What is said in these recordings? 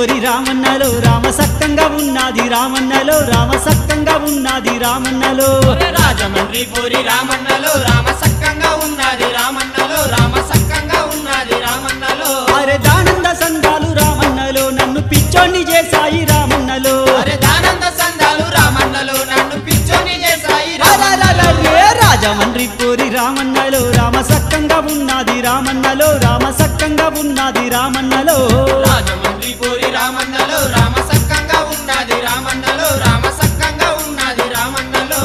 పోరి రామన్నలో రామ సక్కంగా ఉన్నది రామన్నలో రామ సక్కంగా ఉన్నది రామన్నలో ఒరే రాజమండ్రి పూరి రామన్నలో రామ సక్కంగా ఉన్నది రామన్నలో రామ సక్కంగా ఉన్నది రామన్నలో అరే దానంద సందాలు రామన్నలో నన్ను పిచ్చోన్ని చేశాయి రామన్నలో అరే దానంద సందాలు రామన్నలో నన్ను పిచ్చోని చేశాయి అరరరరే రాజమండ్రి పోరి రామన్నలో రామ సక్కంగా ఉన్నది రామన్నలో రామ సక్కంగా ఉన్నది రామన్నలో రాజమండ్రి పూరి రామన్నలో రామ సక్కంగా ఉన్నది రామన్నలో రామ సక్కంగా ఉన్నది రామన్నలో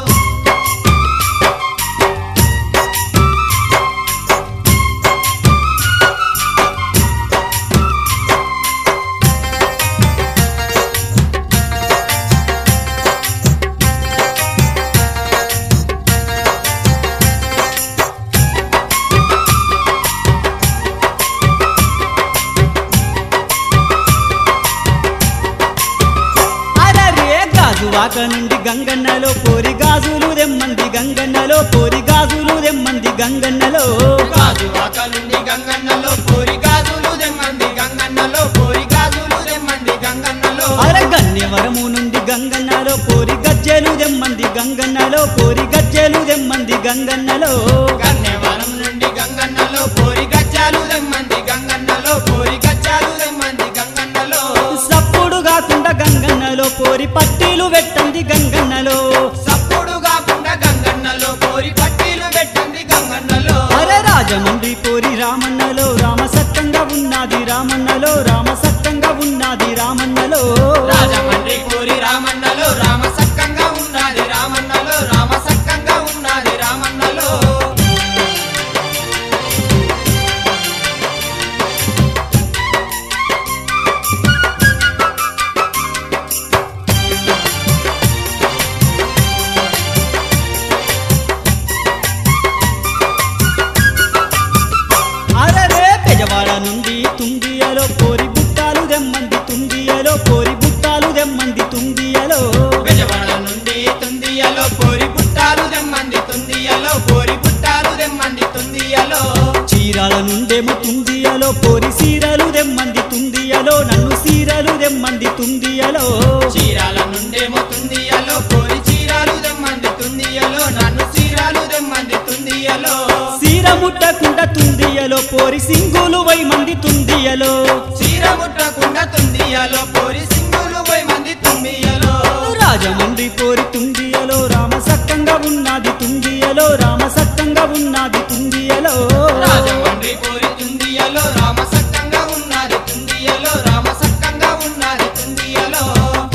అరరే గాజువాక నుండి గంగన్నలో పోరి గాజులు దెమ్మంది గంగన్నలో పోరి గాజులు దెమ్మంది గంగన్నలో గాజువాక నుండి గంగన్నలో పూరి గాజులు దెమ్మంది గంగన్నలో పూరి గాజులు దెమ్మంది గంగన్నలో అర గన్యవరము నుండి గంగన్నలో పోరి గజ్జెలు దెమ్మంది గంగన్నలో పోరి గజ్జెలు దెమ్మంది గంగన్నలో గన్నెవరం నుండి గంగన్నలో పూరి గచ్చాలు దెమ్మంది గంగన్నలో పూరి గచ్చాలు దెమ్మంది గంగన్నలో సప్పుడు కాకుండా గంగన్నలో పోరి పట్టీలు పెట్టంది గంగన్నలో సప్పుడు కాకుండా గంగన్నలో పూరి పట్టీలు పెట్టండి గంగన్నలో అరే రాజమండ్రి పోరి రామన్నలో రామ సత్తంగా ఉన్నది రామన్నలో రామ సత్తంగా ఉన్నది రామన్నలో రాజమండ్రి పూరి రామన్నలో రామ సక్కంగా ఉన్నది రామన్నలో రామ సక్కంగా ఉన్నది రామన్నలో అరరే పెజవాడ నుండి తుండియలో పోరి బుట్టాలు దెమ్మంది తుండియలో పోరి బుట్టాలు దెమ్మంది తుండియలో బెజవాడ నుండి తుందియలో పూరి పుట్టాలు దెమ్మంది తుందియలో పూరి పుట్టాలు దెమ్మంది తుందియలో చీరాల నుండేమో తుండియలో పోరి సీరలు దెమ్మంది తుండియలో నన్ను సీరలు దెమ్మంది తుండియలో చీరాల నుండేమో తుందియలో పూరి చీరాలు దెమ్మంది తుందియలో నన్ను చీరాలు దెమ్మంది తుందియలో సీర ముట్టకుండా తుండియలో పోరి సింగులు వై మంది తుండియలో చీర ముట్టకుండా తుందియలో పూరి సింగులు పోయి మంది తుందియలో రాజమండ్రి పోరి తుండియలో రామ సక్కంగా ఉన్నది తుండియలో రామ సక్కంగా ఉన్నది తుండియలో రాజమండ్రి పూరి తుందియలో రామ సక్కంగా ఉన్నది తుందియలో రామ సక్కంగా ఉన్నది తుందియలో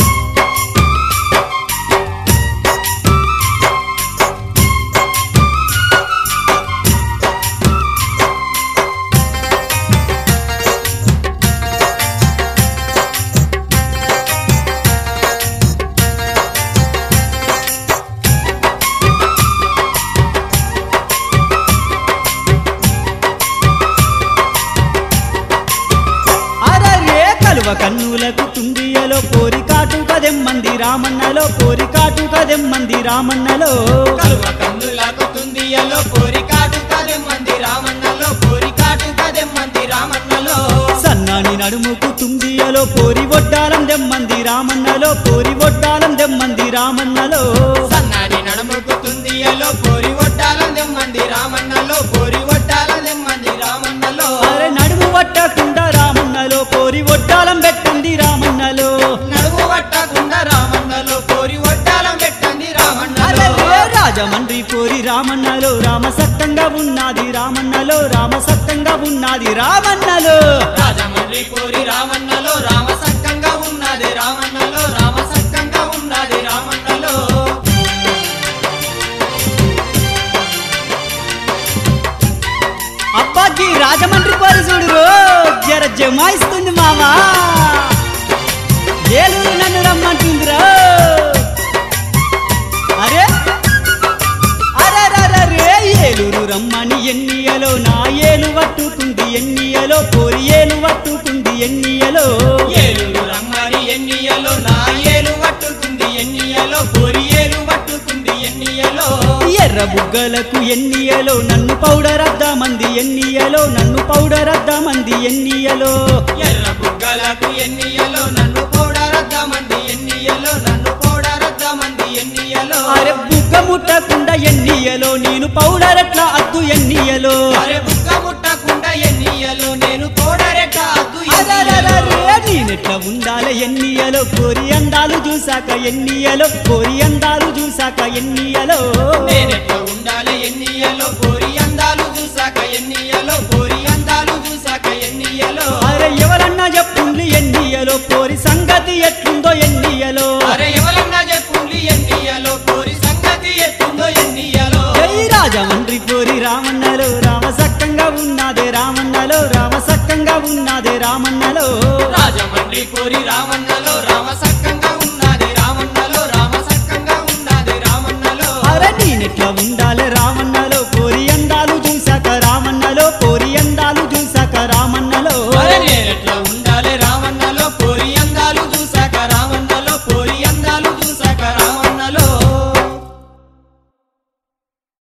అరరే కలువ కన్నులకు తుండియలో పోరి కాటుక దెమ్మంది రామన్నలో పోరి కాటుక దెమ్మంది రామన్నలో కలువ కందులకు తుందియలో పూరి కాటు కదెమ్మంది రామన్నలో పూరి కాటు కదెమ్మంది రామన్నలో సన్నాని నడుముకు తుండియలో పోరి ఒడ్డాలం దెమ్మంది రామన్నలో పోరి ఒడ్డాలం దెమ్మంది రామన్నలో సన్నాని నడుముకు తుందియలో పూరి ఒట్టాల దెమ్మంది రామన్నలో పూరి ఒట్టాల దెమ్మంది రామన్నలో అరే నడుము పట్టకుండా రామన్నలో పోరి ఒడ్డాలం పెట్టండి రామన్నలో నడుము పట్టకుండా రామన్నలో పూరి ఒట్టాలం పెట్టండి రామన్నలో అరే రాజమండ్రి పోరి రామన్నలో రామ సత్తంగా ఉన్నది రామన్నలో రామ సత్తంగా ఉన్నది రామన్నలో రాజమండ్రి పూరి రామన్నలో రామ సక్కంగా ఉన్నది రామన్నలో రామ సక్కంగా ఉన్నది రామన్నలో అబ్బాకి రాజమండ్రి పోరి చూడు జర జమాయిస్తుంది మామా ఏలూరు నన్ను రమ్మంటుందిరా అరే అరే ఏలూరు రమ్మని ఎన్నియలో నా ఏలు పట్టుకుంది ఎన్నియలో పోరి ఏలు పట్టుకుంది ఎన్నియలో ఏలుగు రమ్మని ఎన్నియలో నా ఏలు పట్టుకుంది ఎన్నియలో పొరి ఏలు పట్టుకుంది ఎన్నియలో ఎర్ర బుగ్గలకు ఎన్నియలో నన్ను పౌడర్ అద్దామంది ఎన్నియలో నన్ను పౌడర్ అద్దామంది ఎన్నియలో ఎర్ర బుగ్గలకు ఎన్నియలో నన్ను పోడరద్దామంది ఎన్నియలో నన్ను పోడరద్దామంది ఎన్నియలో అరే బుగ్గ ముట్టకుండా ఎన్నియలో నేను పౌడర్ ఎట్లా అద్దు ఎన్నియలో అరే బుగ్గ ముట్టకుండా ఎన్నియలో నేను పోడరెట్ట అద్దు అరెరెరెరె, నేనెట్లా ఉండాలి ఎన్నియలో కోరి అందాలు చూసాక ఎన్నియలో కోరి అందాలు చూసాక ఎన్నియలో నేనెట్లా ఉండాలి ఎన్నియలో కోరి అందాలు చూసాక ఎన్నియలో కోరి అందాలు చూసాక ఎన్నియలో అరే ఎవరన్నా చెప్పుండ్లి ఎన్నియలో కోరి సంగతి ఎట్లుందో ఎన్నియలో అరే ఎవరన్నా చెప్పుండి ఎన్నియలో కోరి సంగతి ఎత్తుందో ఎన్నియలో జై రాజమండ్రి కోరి రామన్నలో రామ సక్కంగా ఉన్నదే రామన్నలో రామ సక్కంగా ఉన్నదే రామన్నలో రాజమండ్రి కోరి రామన్నలో రామ సక్కంగా ఉన్నది రామన్నలో రామ సక్కంగా ఉన్నది రామన్నలో అరే నేనెట్లా ఉండాలి